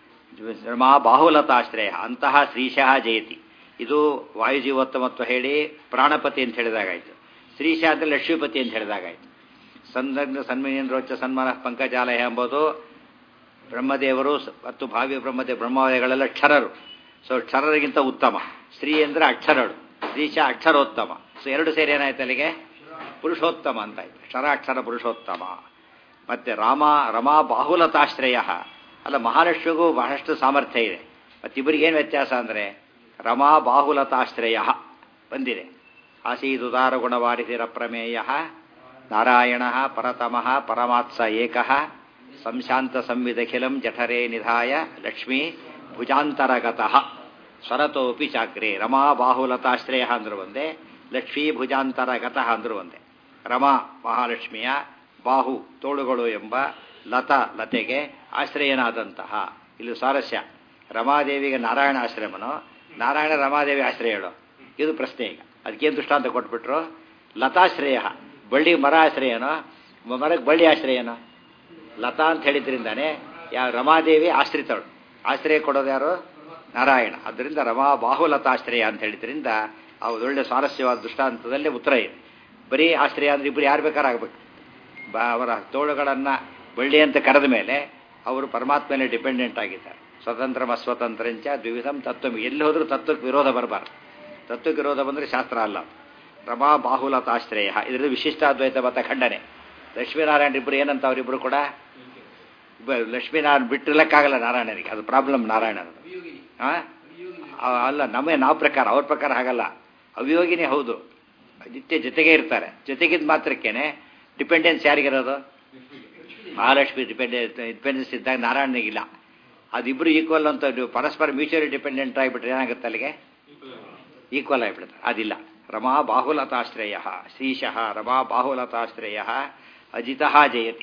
Speaker 1: ರಮಾ ಬಾಹುಲತಾಶ್ರಯ ಅಂತಹ ಶ್ರೀಶಃ ಜಯತಿ ಇದು ವಾಯುಜೀವೋತ್ತಮತ್ವ ಹೇಳಿ ಪ್ರಾಣಪತಿ ಅಂತ ಹೇಳಿದಾಗಾಯ್ತು ಶ್ರೀಶ ಅಂದರೆ ಲಕ್ಷ್ಮೀಪತಿ ಅಂತ ಹೇಳಿದಾಗಾಯ್ತು ಸಂದಗ್ನ ಸನ್ಮನೇಂದ್ರೋಚ್ಚ ಸನ್ಮಾನ ಪಂಕಜಾಲಯ ಎಂಬುದು ಬ್ರಹ್ಮದೇವರು ಮತ್ತು ಭಾವಿ ಬ್ರಹ್ಮದೇವ ಬ್ರಹ್ಮವಾದಿಗಳೆಲ್ಲ ಕ್ಷರರು ಸೊ ಕ್ಷರರಿಗಿಂತ ಉತ್ತಮ ಶ್ರೀ ಅಂದರೆ ಅಕ್ಷರಗಳು ಶ್ರೀಶ ಅಕ್ಷರೋತ್ತಮ ಸೊ ಎರಡು ಸೇರಿ ಏನಾಯ್ತು ಅಲ್ಲಿಗೆ ಪುರುಷೋತ್ತಮ ಅಂತಾಯ್ತು ಕ್ಷರಾಕ್ಷರ ಪುರುಷೋತ್ತಮ ಮತ್ತೆ ರಾಮ ರಮಾ ಬಾಹುಲತಾಶ್ರಯ ಅಲ್ಲ ಮಹಾಲಕ್ಷ್ಮಿಗೂ ಬಹಳಷ್ಟು ಸಾಮರ್ಥ್ಯ ಇದೆ ಮತ್ತಿಬ್ಬರಿಗೆ ಏನು ವ್ಯತ್ಯಾಸ ಅಂದರೆ ರಮಾ ಬಾಹುಲತಾಶ್ರಯ ಬಂದಿದೆ ಆಸೀದುದಾರ ಗುಣವಾರಿಸಿರ ಪ್ರಮೇಯ ನಾರಾಯಣ ಪರತಮಃ ಪರಮಾತ್ಸ ಏಕ ಸಂಶಾಂತ ಸಂವಿದಖಿಲಂ ಜಠರೇ ನಿಧಾಯ ಲಕ್ಷ್ಮೀ ಭುಜಾಂತರಗತಃ ಸ್ವರತೋಪಿ ಚಾಗ್ರೆ ರಮಾ ಬಾಹುಲತಾಶ್ರಯ ಅಂದ್ರು ಒಂದೇ ಲಕ್ಷ್ಮೀ ಭುಜಾಂತರಗತಃ ಅಂದ್ರು ಒಂದೇ ರಮಾ ಮಹಾಲಕ್ಷ್ಮಿಯ ಬಾಹು ತೋಳುಗಳು ಎಂಬ ಲತ ಲತೆಗೆ ಆಶ್ರಯನಾದಂತಹ ಇಲ್ಲಿ ಸ್ವಾರಸ್ಯ ರಮಾದೇವಿಗೆ ನಾರಾಯಣ ಆಶ್ರಮನೋ ನಾರಾಯಣ ರಮಾದೇವಿ ಆಶ್ರಯಗಳು ಇದು ಪ್ರಶ್ನೆ ಈಗ ಅದಕ್ಕೇನು ದೃಷ್ಟಾಂತ ಕೊಟ್ಬಿಟ್ರು ಲತಾಶ್ರಯ ಬಳ್ಳಿ ಮರ ಆಶ್ರಯನೋ ಮರಕ್ಕೆ ಬಳ್ಳಿ ಆಶ್ರಯನೋ ಲತಾ ಅಂತ ಹೇಳಿದ್ರಿಂದಾನೆ ಯಾವ ರಮಾದೇವಿ ಆಶ್ರಿತಳು ಆಶ್ರಯ ಕೊಡೋದು ಯಾರು ನಾರಾಯಣ ಅದರಿಂದ ರಮಾ ಬಾಹುಲತಾಶ್ರಯ ಅಂತ ಹೇಳಿದ್ರಿಂದ ಆ ಒಳ್ಳೆ ಸ್ವಾರಸ್ಯವಾದ ದೃಷ್ಟಾಂತದಲ್ಲೇ ಉತ್ತರ ಇದೆ ಬರೀ ಆಶ್ರಯ ಅಂದ್ರೆ ಇಬ್ಬರು ಯಾರು ಬೇಕಾರಾಗಬೇಕು ಬ ಅವರ ತೋಳುಗಳನ್ನು ಬಳ್ಳಿ ಅಂತ ಕರೆದ ಮೇಲೆ ಅವರು ಪರಮಾತ್ಮನೇ ಡಿಪೆಂಡೆಂಟ್ ಆಗಿದ್ದಾರೆ ಸ್ವತಂತ್ರ ಅಸ್ವತಂತ್ರಂಚ ದ್ವಿವಿಧಂ ತತ್ವ ಎಲ್ಲಿ ಹೋದರೂ ತತ್ವಕ್ಕೆ ವಿರೋಧ ಬರಬಾರ್ದು ತತ್ವಕ್ಕೆ ವಿರೋಧ ಬಂದರೆ ಶಾಸ್ತ್ರ ಅಲ್ಲ ರಮಾ ಬಾಹುಲತಾಶ್ರಯ ಇದರಿಂದ ವಿಶಿಷ್ಟಾದ್ವೈತ ಮತ ಖಂಡನೆ ಲಕ್ಷ್ಮೀನಾರಾಯಣ ಇಬ್ಬರು ಏನಂತ ಅವರಿಬ್ಬರು ಕೂಡ ಲಕ್ಷ್ಮೀನಾರಾಯಣ ಬಿಟ್ಟಿರ್ಲಕ್ಕಾಗಲ್ಲ ನಾರಾಯಣನಿಗೆ ಅದು ಪ್ರಾಬ್ಲಮ್ ನಾರಾಯಣನದು ಹಾಂ ಅಲ್ಲ ನಮ್ಮ ನಾವು ಪ್ರಕಾರ ಅವ್ರ ಪ್ರಕಾರ ಹಾಗಲ್ಲ ಅವಿಯೋಗಿನೇ ಹೌದು ನಿತ್ಯ ಜೊತೆಗೆ ಇರ್ತಾರೆ ಜೊತೆಗಿದ್ದ ಮಾತ್ರಕ್ಕೇನೆ ಡಿಪೆಂಡೆನ್ಸ್ ಯಾರಿಗಿರೋದು ಮಹಾಲಕ್ಷ್ಮಿ ಡಿಪೆಂಡೆನ್ಸ್ ಡಿಪೆಂಡೆನ್ಸ್ ಇದ್ದಾಗ ನಾರಾಯಣನಿಗಿಲ್ಲ ಅದಿಬ್ಬರು ಈಕ್ವಲ್ ಅಂತ ನೀವು ಪರಸ್ಪರ ಮ್ಯೂಚುವಲಿ ಡಿಪೆಂಡೆಂಟ್ ಆಗಿಬಿಟ್ರೆ ಏನಾಗುತ್ತೆ ಅಲ್ಲಿಗೆ ಈಕ್ವಲ್ ಆಗಿಬಿಡುತ್ತೆ ಅದಿಲ್ಲ ರಮಾ ಬಾಹುಲತಾಶ್ರಯ ಶ್ರೀಶಃ ರಮಾ ಬಾಹುಲತಾಶ್ರಯ ಅಜಿತಃ ಜಯತಿ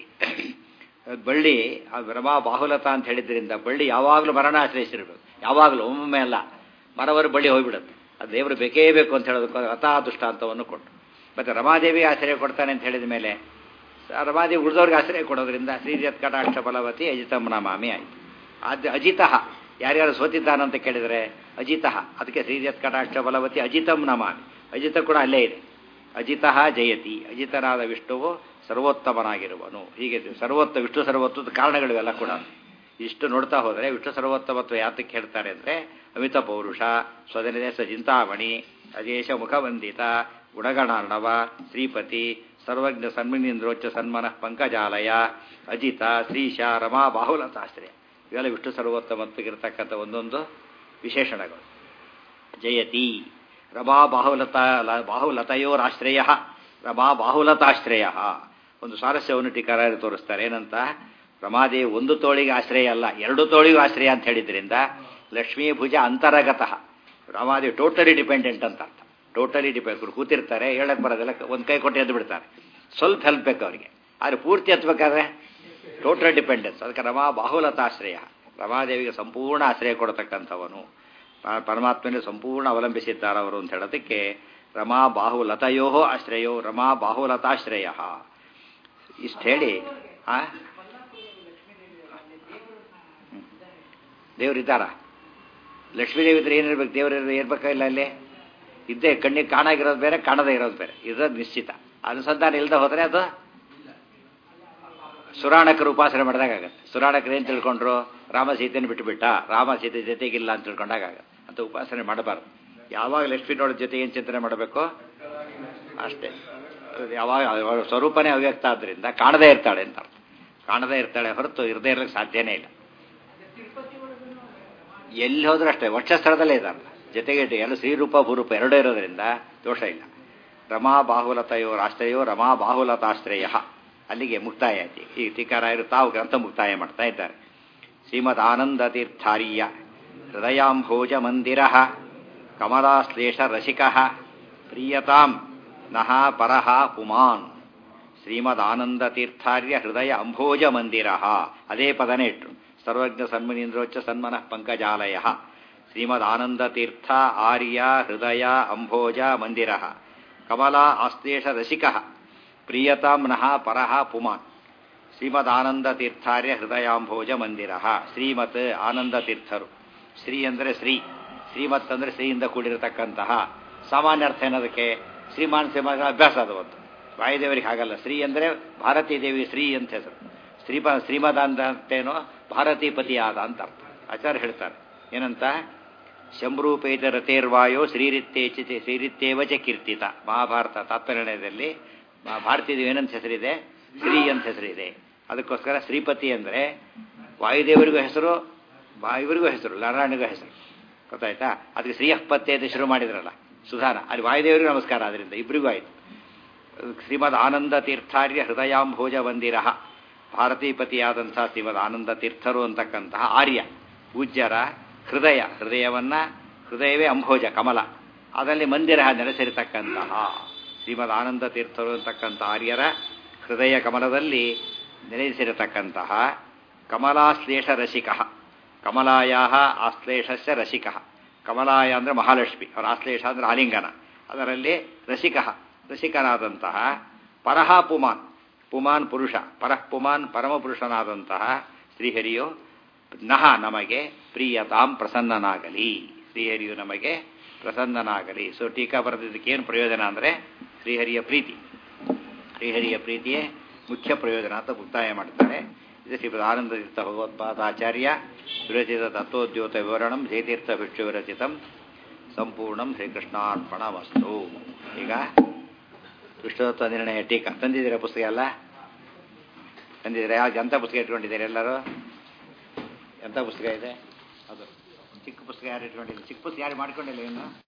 Speaker 1: ಬಳ್ಳಿ ರಮಾ ಬಾಹುಲತ ಅಂತ ಹೇಳಿದ್ರಿಂದ ಬಳ್ಳಿ ಯಾವಾಗಲೂ ಮರಣ ಆಶ್ರಯಿಸಿರ್ಬೇಕು ಯಾವಾಗಲೂ ಒಮ್ಮೊಮ್ಮೆ ಅಲ್ಲ ಮರವರು ಬಳ್ಳಿ ಹೋಗ್ಬಿಡುತ್ತೆ ಅದು ದೇವರು ಬೇಕೇ ಬೇಕು ಅಂತ ಹೇಳೋದಕ್ಕೆ ಅತಾ ದೃಷ್ಟಾಂತವನ್ನು ಕೊಟ್ಟು ಮತ್ತು ರಮಾದೇವಿ ಆಶ್ರಯ ಕೊಡ್ತಾನೆ ಅಂತ ಹೇಳಿದ ಮೇಲೆ ರಮಾದೇವಿ ಉಳಿದವ್ರಿಗೆ ಆಶ್ರಯ ಕೊಡೋದ್ರಿಂದ ಶ್ರೀಜತ್ ಕಟಾಕ್ಷ ಫಲವತಿ ಅಜಿತಂ ನಮಾಮಿ ಆಯಿತು ಅದು ಅಜಿತಃ ಯಾರ್ಯಾರು ಸೋತಿದ್ದಾನಂತ ಕೇಳಿದರೆ ಅಜಿತಃ ಅದಕ್ಕೆ ಶ್ರೀಜತ್ ಕಟಾಕ್ಷ ಫಲವತಿ ಅಜಿತಂ ನಮಾಮಿ ಅಜಿತ ಕೂಡ ಅಲ್ಲೇ ಇದೆ ಅಜಿತಃ ಜಯತಿ ಅಜಿತನಾದ ವಿಷ್ಣುವು ಸರ್ವೋತ್ತಮನಾಗಿರುವನು ಹೀಗೆ ಸರ್ವೋತ್ತ ವಿಷ್ಣು ಸರ್ವೋತ್ತದ ಕಾರಣಗಳಿವೆಲ್ಲ ಕೂಡ ಇಷ್ಟು ನೋಡ್ತಾ ಹೋದರೆ ವಿಷ್ಣು ಸರ್ವೋತ್ತಮತ್ವ ಯಾತಕ್ಕೆ ಹೇಳ್ತಾರೆ ಅಂದರೆ ಅಮಿತ ಪೌರುಷ ಸ್ವದನಿದೆ ಸಚಿಂತಾಮಣಿ ಅಜೇಶ ಮುಖವಂದಿತ ಗುಣಗಣಾರ್ಣವ ಶ್ರೀಪತಿ ಸರ್ವಜ್ಞ ಸನ್ಮಿನಿಂದ್ರೋಚ್ಚ ಸನ್ಮನಃ ಪಂಕಜಾಲಯ ಅಜಿತ ಶ್ರೀಶ ರಮಾ ಬಾಹುಲತಾಶ್ರಯ ಇವೆಲ್ಲ ವಿಷ್ಣು ಸರ್ವೋತ್ತಮತ್ವಕ್ಕಿರ್ತಕ್ಕಂಥ ಒಂದೊಂದು ವಿಶೇಷಣಗಳು ಜಯತಿ ರಮಾ ಬಾಹುಲತ ಬಾಹುಲತಯೋರಾಶ್ರಯ ರಮಾ ಬಾಹುಲತಾಶ್ರಯ ಒಂದು ಸ್ವಾರಸ್ಯವನ್ನು ಟೀಕಾರಾಯರು ತೋರಿಸ್ತಾರೆ ಏನಂತ ರಮಾದೇವಿ ಒಂದು ತೋಳಿಗೆ ಆಶ್ರಯ ಅಲ್ಲ ಎರಡು ತೋಳಿಗೂ ಆಶ್ರಯ ಅಂತ ಹೇಳಿದ್ರಿಂದ ಲಕ್ಷ್ಮೀ ಭುಜ ಅಂತರಗತಃ ರಮಾದೇವಿ ಟೋಟಲಿ ಡಿಪೆಂಡೆಂಟ್ ಅಂತ ಅರ್ಥ ಟೋಟಲಿ ಡಿಪೆಂಡ್ ಕೂತಿರ್ತಾರೆ ಹೇಳಕ್ ಬರೋದಿಲ್ಲ ಒಂದು ಕೈ ಕೊಟ್ಟು ಎದ್ದು ಬಿಡ್ತಾರೆ ಸ್ವಲ್ಪ ಹೆಲ್ಪ್ ಬೇಕು ಅವರಿಗೆ ಆದರೆ ಪೂರ್ತಿ ಎತ್ತಬೇಕಾದ್ರೆ ಟೋಟಲ್ ಡಿಪೆಂಡೆನ್ಸ್ ಅದಕ್ಕೆ ರಮಾ ಬಾಹುಲತಾಶ್ರಯ ರಮಾದೇವಿಗೆ ಸಂಪೂರ್ಣ ಆಶ್ರಯ ಕೊಡತಕ್ಕಂಥವನು ಪರಮಾತ್ಮನೇ ಸಂಪೂರ್ಣ ಅವಲಂಬಿಸಿದ್ದಾರೆ ಅವರು ಅಂತ ಹೇಳೋದಕ್ಕೆ ರಮಾ ಬಾಹುಲತಯೋ ಆಶ್ರಯೋ ರಮಾ ಬಾಹುಲತಾಶ್ರಯ ಇಷ್ಟು ಹೇಳಿ ಆ ದೇವರಿದ್ದಾರ ಲಕ್ಷ್ಮೀದೇವಿ ಇದ್ರೆ ಏನಿರ್ಬೇಕು ದೇವ್ರ ಇರ್ಬೇಕಾಗಿಲ್ಲ ಅಲ್ಲಿ ಇದ್ದೇ ಕಣ್ಣಿಗೆ ಕಾಣಾಗಿರೋದು ಬೇರೆ ಕಾಣದೇ ಇರೋದು ಬೇರೆ ಇರೋದು ನಿಶ್ಚಿತ ಅನುಸಂಧಾನ ಇಲ್ಲದೆ ಹೋದರೆ ಅದು ಸುರಾಣಕರು ಉಪಾಸನೆ ಮಾಡಿದಾಗತ್ತೆ ಸುರಾಣಕರು ಏನು ತಿಳ್ಕೊಂಡ್ರು ರಾಮ ಸೀತೆಯನ್ನು ಬಿಟ್ಟುಬಿಟ್ಟ ರಾಮ ಸೀತೆ ಜೊತೆಗಿಲ್ಲ ಅಂತ ತಿಳ್ಕೊಂಡಾಗತ್ತೆ ಅಂತ ಉಪಾಸನೆ ಮಾಡಬಾರ್ದು ಯಾವಾಗ ಲಕ್ಷ್ಮೀ ನೋಡೋ ಜೊತೆ ಏನು ಚಿಂತನೆ ಮಾಡಬೇಕು ಅಷ್ಟೇ ಯಾವಾಗ ಅವಳ ಸ್ವರೂಪನೇ ಅವ್ಯಕ್ತ ಆದ್ದರಿಂದ ಕಾಣದೇ ಇರ್ತಾಳೆ ಅಂತ ಅರ್ಥ ಕಾಣದೇ ಇರ್ತಾಳೆ ಹೊರತು ಇರದೇ ಇರಲಿಕ್ಕೆ ಸಾಧ್ಯನೇ ಇಲ್ಲ ಎಲ್ಲಿ ಹೋದ್ರೂ ಅಷ್ಟೇ ವಕ್ಷಸ್ಥಳದಲ್ಲೇ ಇದ್ದಾರಲ್ಲ ಜೊತೆಗೆ ಎಲ್ಲ ಶ್ರೀರೂಪ ಭೂರೂಪ ಎರಡೂ ಇರೋದ್ರಿಂದ ದೋಷ ಇಲ್ಲ ರಮಾ ಬಾಹುಲತಯೋ ರಾಷ್ಟ್ರಯೋ ರಮಾ ಬಾಹುಲತಾಶ್ರಯ ಅಲ್ಲಿಗೆ ಮುಕ್ತಾಯ ಆಯ್ತು ಈ ಟೀಕಾರಾಯರು ತಾವು ಗ್ರಂಥ ಮುಕ್ತಾಯ ಮಾಡ್ತಾ ಇದ್ದಾರೆ ಶ್ರೀಮದ್ ಆನಂದ ತೀರ್ಥಾರ್ಯ ಹೃದಯಾಂಭೋಜ ಮಂದಿರ ಕಮಲಾಶ್ಲೇಷ ರಸಿಕ ಪ್ರಿಯತಾಂ ನಹ ಪರಹ ಪುಮಾನ್ ಶ್ರೀಮದಾನಂದ ತೀರ್ಥಾರ್ಯ ಹೃದಯ ಅಂಭೋಜ ಮಂದಿರ ಅದೇ ಪದನೇ ಇಟ್ರು ಸರ್ವಜ್ಞ ಸನ್ಮನೀಂದ್ರೋಚ್ಚ ಸನ್ಮನಃ ಪಂಕಜಾಲಯ ಶ್ರೀಮದಾನಂದ ತೀರ್ಥ ಆರ್ಯ ಹೃದಯ ಅಂಭೋಜ ಮಂದಿರ ಕಮಲಾ ಆಸ್ತೇಷ ರಸಿಕ ಪ್ರಿಯತಾಂ ನಃ ಪರಃ ಪುಮಾನ್ ಶ್ರೀಮದ್ ಆನಂದ ತೀರ್ಥಾರ್ಯ ಹೃದಯಾಂಭೋಜ ಮಂದಿರ ಶ್ರೀಮತ್ ಆನಂದ ತೀರ್ಥರು ಶ್ರೀ ಅಂದರೆ ಶ್ರೀ ಶ್ರೀಮತ್ ಅಂದರೆ ಶ್ರೀಯಿಂದ ಕೂಡಿರತಕ್ಕಂತಹ ಸಾಮಾನ್ಯ ಅರ್ಥ ಏನದಕ್ಕೆ ಶ್ರೀಮಾನ್ ಶ್ರೀಮಾನ್ ಅಭ್ಯಾಸ ಅದು ಒಂದು ವಾಯುದೇವರಿಗೆ ಹಾಗಲ್ಲ ಶ್ರೀ ಅಂದರೆ ಭಾರತೀ ದೇವಿ ಶ್ರೀ ಅಂತ ಹೆಸರು ಶ್ರೀಪ ಶ್ರೀಮದಾಂತ ಅಂತೇನೋ ಭಾರತೀ ಪತಿಯಾದ ಅಂತ ಅರ್ಥ ಆಚಾರ್ಯ ಹೇಳ್ತಾರೆ ಏನಂತ ಶಂಭ್ರೂಪೇತ ರಥೇರ್ವಾಯೋ ಶ್ರೀರಿತ್ತೇಚ ಶ್ರೀರಿತ್ತೇವ ಚ ಕೀರ್ತಿತ ಮಹಾಭಾರತ ತಾತ್ಪರ್ಯದಲ್ಲಿ ಭಾರತೀಯ ಏನಂತ ಹೆಸರಿದೆ ಶ್ರೀ ಅಂತ ಹೆಸರಿದೆ ಅದಕ್ಕೋಸ್ಕರ ಶ್ರೀಪತಿ ಅಂದರೆ ವಾಯುದೇವರಿಗೂ ಹೆಸರು ಇವರಿಗೂ ಹೆಸರು ನಾರಾಯಣಿಗೂ ಹೆಸರು ಗೊತ್ತಾಯ್ತಾ ಅದಕ್ಕೆ ಶ್ರೀಯಪತ್ತೆ ಅಂತ ಶುರು ಮಾಡಿದ್ರಲ್ಲ ಸುಧಾನ ಅಲ್ಲಿ ವಾಯುದೇವರಿಗೂ ನಮಸ್ಕಾರ ಅದರಿಂದ ಇಬ್ಬರಿಗೂ ಆಯಿತು ಶ್ರೀಮದ್ ಆನಂದ ತೀರ್ಥಾರ್ಯ ಹೃದಯಾಂಭೋಜ ಮಂದಿರ ಭಾರತೀಪತಿಯಾದಂತಹ ಶ್ರೀಮದ್ ಆನಂದ ತೀರ್ಥರು ಅಂತಕ್ಕಂತಹ ಆರ್ಯ ಪೂಜ್ಯರ ಹೃದಯ ಹೃದಯವನ್ನ ಹೃದಯವೇ ಅಂಭೋಜ ಕಮಲ ಅದರಲ್ಲಿ ಮಂದಿರ ನೆಲೆಸಿರತಕ್ಕಂತಹ ಶ್ರೀಮದ್ ಆನಂದ ತೀರ್ಥರು ಅಂತಕ್ಕಂಥ ಆರ್ಯರ ಹೃದಯ ಕಮಲದಲ್ಲಿ ನೆಲೆಸಿರತಕ್ಕಂತಹ ಕಮಲಾಶ್ಲೇಷ ರಸಿಕ ಕಮಲಾಯ ಆಶ್ಲೇಷಸ್ಯ ರಸಿಕ ಕಮಲಾಯ ಅಂದರೆ ಮಹಾಲಕ್ಷ್ಮಿ ಅವರ ಆಶ್ಲೇಷ ಅಂದರೆ ಆಲಿಂಗನ ಅದರಲ್ಲಿ ರಸಿಕ ರಸಿಕನಾದಂತಹ ಪರಹ ಪುಮಾನ್ ಪುಮಾನ್ ಪುರುಷ ಪರಃ ಪುಮಾನ್ ಪರಮಪುರುಷನಾದಂತಹ ಶ್ರೀಹರಿಯು ನಹ ನಮಗೆ ಪ್ರಿಯತಾಂ ಪ್ರಸನ್ನನಾಗಲಿ ಶ್ರೀಹರಿಯು ನಮಗೆ ಪ್ರಸನ್ನನಾಗಲಿ ಸೊ ಟೀಕಾ ಬರೆದಿದ್ದಕ್ಕೆ ಏನು ಪ್ರಯೋಜನ ಅಂದರೆ ಶ್ರೀಹರಿಯ ಪ್ರೀತಿ ಶ್ರೀಹರಿಯ ಪ್ರೀತಿಯೇ ಮುಖ್ಯ ಪ್ರಯೋಜನ ಅಂತ ಮುಕ್ತಾಯ ಮಾಡ್ತಾರೆ ಇದು ಶ್ರೀ ಆನಂದ ತೀರ್ಥ ಭಗವತ್ಪಾದಾಚಾರ್ಯ ವಿರಚಿತ ತತ್ವೋದ್ಯೋತ ವಿವರಣಂ ಜಯತೀರ್ಥ ಭಿಕ್ಷು ವಿರಚಿತಂ ಸಂಪೂರ್ಣಂ ಶ್ರೀಕೃಷ್ಣಾರ್ಪಣ ವಸ್ತು ಈಗ ವಿಷ್ಣುತ್ವ ನಿರ್ಣಯ ಟೀಕಾ ತಂದಿದ್ದೀರಾ ಪುಸ್ತಕ ಎಲ್ಲ ತಂದಿದ್ದೀರಾ ಯಾವ್ದು ಎಂಥ ಪುಸ್ತಕ ಇಟ್ಕೊಂಡಿದ್ದೀರಾ ಎಲ್ಲರೂ ಎಂಥ ಪುಸ್ತಕ ಇದೆ ಅದು ಚಿಕ್ಕ ಪುಸ್ತಕ ಯಾರು ಇಟ್ಕೊಂಡಿಲ್ಲ ಚಿಕ್ಕ ಪುಸ್ತಕ ಯಾರು ಮಾಡ್ಕೊಂಡಿಲ್ಲ ಇನ್ನು